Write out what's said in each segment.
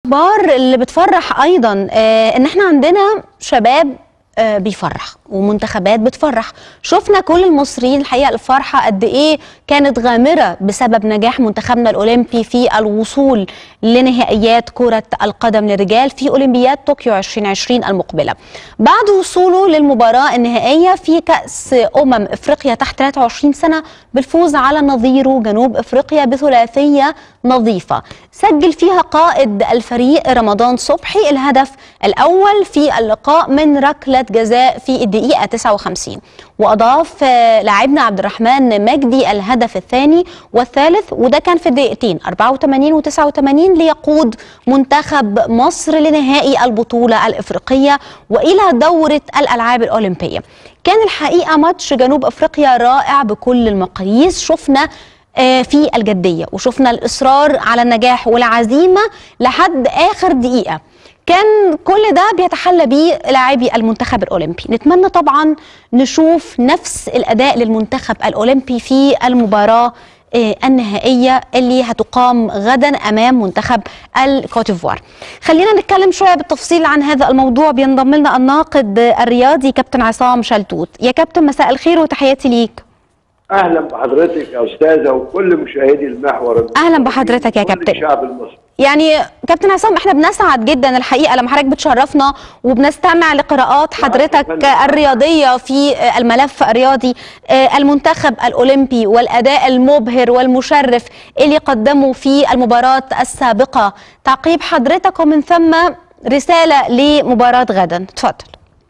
الاخبار اللي بتفرح ايضا آه ان احنا عندنا شباب آه بيفرح ومنتخبات بتفرح شفنا كل المصريين الحقيقه الفرحه قد ايه كانت غامره بسبب نجاح منتخبنا الاولمبي في الوصول لنهائيات كره القدم للرجال في اولمبياد طوكيو 2020 المقبله بعد وصوله للمباراه النهائيه في كاس امم افريقيا تحت 23 سنه بالفوز على نظيره جنوب افريقيا بثلاثيه نظيفه سجل فيها قائد الفريق رمضان صبحي الهدف الاول في اللقاء من ركله جزاء في الدقيقه 59 واضاف لاعبنا عبد الرحمن مجدي الهدف الثاني والثالث وده كان في الدقيقتين 84 و89 ليقود منتخب مصر لنهائي البطوله الافريقيه والى دوره الالعاب الاولمبيه كان الحقيقه ماتش جنوب افريقيا رائع بكل المقاييس شفنا في الجديه وشفنا الاصرار على النجاح والعزيمه لحد اخر دقيقه كان كل ده بيتحلى بيه لاعبي المنتخب الاولمبي نتمنى طبعا نشوف نفس الاداء للمنتخب الاولمبي في المباراه النهائيه اللي هتقام غدا امام منتخب الكوتيفوار خلينا نتكلم شويه بالتفصيل عن هذا الموضوع بينضم لنا الناقد الرياضي كابتن عصام شلتوت يا كابتن مساء الخير وتحياتي ليك اهلا بحضرتك يا استاذه وكل مشاهدي المحور اهلا بحضرتك يا كابتن الشعب المصري يعني كابتن عصام احنا بنسعد جدا الحقيقه لما حضرتك بتشرفنا وبنستمع لقراءات حضرتك الرياضيه في الملف الرياضي المنتخب الاولمبي والاداء المبهر والمشرف اللي قدمه في المباراه السابقه تعقيب حضرتك ومن ثم رساله لمباراه غدا اتفضل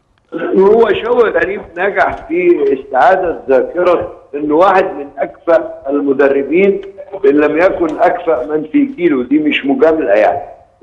هو شوقي غريب نجح في استعاده ذاكره انه واحد من اكفأ المدربين ان لم يكن اكفأ من في جيله دي مش مجامله يعني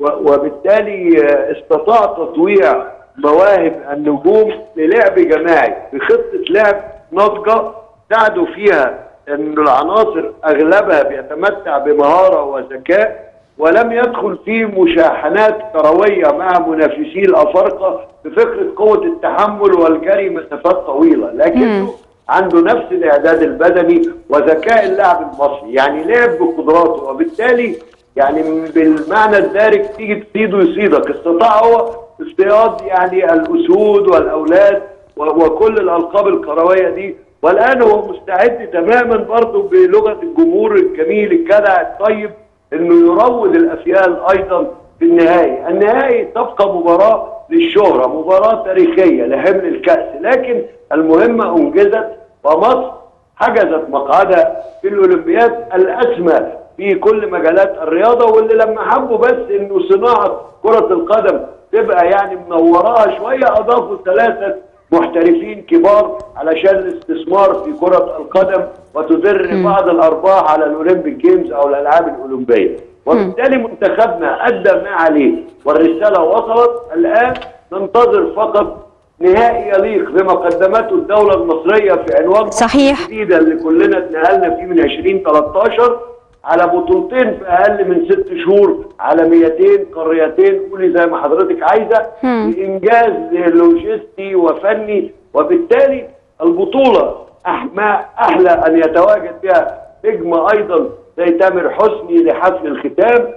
وبالتالي استطاع تطويع مواهب النجوم للعب جماعي بخطه لعب ناضجه ساعدوا فيها ان العناصر اغلبها بيتمتع بمهاره وذكاء ولم يدخل في مشاحنات كرويه مع منافسيه الافارقه بفكره قوه التحمل والجري مسافات طويله لكنه عنده نفس الاعداد البدني وذكاء اللاعب المصري يعني لعب بقدراته وبالتالي يعني بالمعنى الدارج تيجي تصيده يصيدك استطاع هو اصطياد يعني الاسود والاولاد وكل الالقاب الكرويه دي والان هو مستعد تماما برضه بلغه الجمهور الجميل الجدع الطيب انه يروض الافيال ايضا في النهائي، النهائي تبقى مباراه للشهره، مباراه تاريخيه لحمل الكاس، لكن المهمه انجزت ومصر حجزت مقعدها في الاولمبياد الاسمى في كل مجالات الرياضه واللي لما حبوا بس انه صناعه كره القدم تبقى يعني منوراها شويه اضافوا ثلاثه محترفين كبار علشان الاستثمار في كرة القدم وتدر بعض الأرباح على الأولمبيك جيمز أو الألعاب الأولمبية وبالتالي منتخبنا أدى ما عليه والرسالة وصلت الآن ننتظر فقط نهائي يليق بما قدمته الدولة المصرية في عنوان صحيح الجديدة اللي كلنا اتنقلنا فيه من 2013 على بطولتين في اقل من ست شهور عالميتين قاريتين قولي زي ما حضرتك عايزه بانجاز لوجستي وفني وبالتالي البطوله أحمى احلى ان يتواجد بها نجم ايضا زي تامر حسني لحفل الختام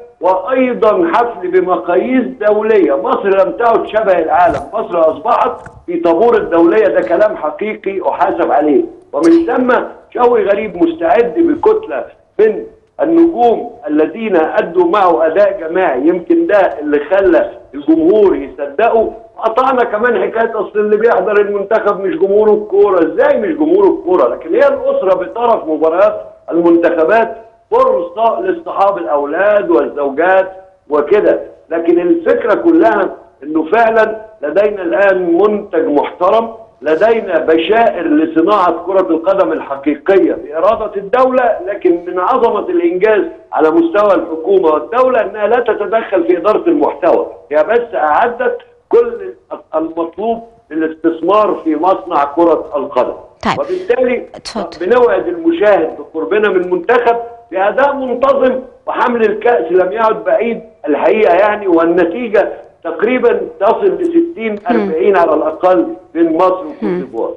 وايضا حفل بمقاييس دوليه مصر لم تعد شبه العالم مصر اصبحت في طابور الدوليه ده كلام حقيقي احاسب عليه ومن ثم شوقي غريب مستعد بكتله من النجوم الذين ادوا معه اداء جماعي يمكن ده اللي خلى الجمهور يصدقوا قطعنا كمان حكايه اصل اللي بيحضر المنتخب مش جمهور الكوره ازاي مش جمهور الكوره لكن هي الاسره بطرف مباريات المنتخبات فرصه لاصطحاب الاولاد والزوجات وكده لكن الفكره كلها انه فعلا لدينا الان منتج محترم لدينا بشائر لصناعة كرة القدم الحقيقية بإرادة الدولة لكن من عظمة الإنجاز على مستوى الحكومة والدولة أنها لا تتدخل في إدارة المحتوى هي بس أعدت كل المطلوب للاستثمار في مصنع كرة القدم طيب. وبالتالي اتفضل. بنوعد المشاهد بقربنا من منتخب بأداء منتظم وحمل الكأس لم يعد بعيد الحقيقة يعني والنتيجة تقريبا تصل ل 60 40 على الاقل بين مصر وكوت ديفوار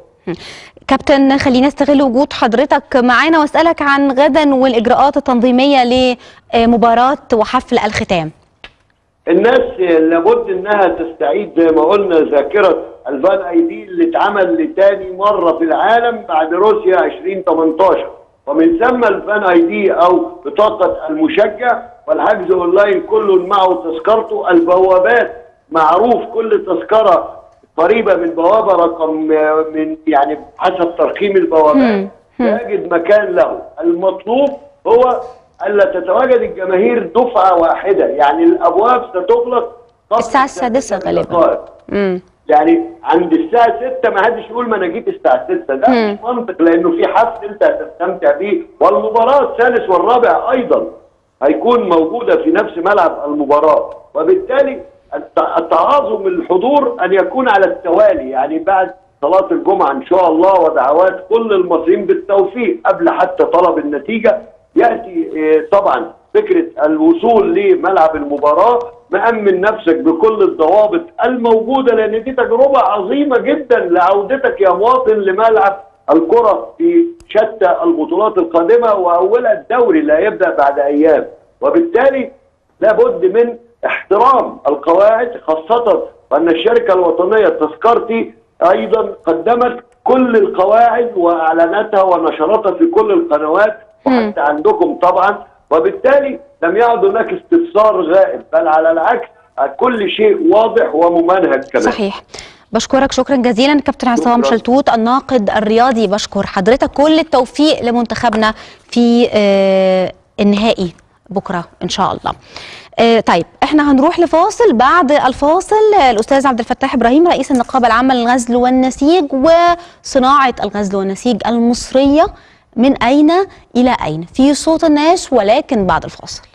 كابتن خلينا استغل وجود حضرتك معانا واسالك عن غدا والاجراءات التنظيميه لمباراه وحفل الختام الناس لابد انها تستعيد زي ما قلنا ذاكره الفان اي دي اللي اتعمل لتاني مره في العالم بعد روسيا 2018 ومن ثم الفان اي دي او بطاقه المشجع والحجز اونلاين كل معه تذكرته البوابات معروف كل تذكره قريبه من بوابه رقم من يعني حسب ترقيم البوابات يجد مكان له المطلوب هو الا تتواجد الجماهير دفعه واحده يعني الابواب ستغلق قبل الساعة السادسة السادسة غالباً. دقائق. امم يعني عند الساعة 6 ما حدش يقول ما انا جيت الساعة 6 ده مم. مش منطق لانه في حفل انت هتستمتع بيه والمباراة الثالث والرابع ايضا هيكون موجودة في نفس ملعب المباراة وبالتالي الت- التعاظم الحضور ان يكون على التوالي يعني بعد صلاة الجمعة ان شاء الله ودعوات كل المصريين بالتوفيق قبل حتى طلب النتيجة ياتي آه، طبعا فكره الوصول لملعب المباراه مأمن نفسك بكل الضوابط الموجوده لان دي تجربه عظيمه جدا لعودتك يا مواطن لملعب الكره في شتى البطولات القادمه واولها الدوري اللي هيبدا بعد ايام وبالتالي لابد من احترام القواعد خاصه وان الشركه الوطنيه تذكرتي ايضا قدمت كل القواعد واعلاناتها ونشرتها في كل القنوات وحتى عندكم طبعا وبالتالي لم يعد هناك استفسار غائب بل على العكس كل شيء واضح وممنهج كمان صحيح بشكرك شكرا جزيلا كابتن عصام شكراً. شلتوت الناقد الرياضي بشكر حضرتك كل التوفيق لمنتخبنا في آه، النهائي بكره ان شاء الله آه، طيب احنا هنروح لفاصل بعد الفاصل آه، الاستاذ عبد الفتاح ابراهيم رئيس النقابه العامه للغزل والنسيج وصناعه الغزل والنسيج المصريه من اين الى اين في صوت الناس ولكن بعد الفاصل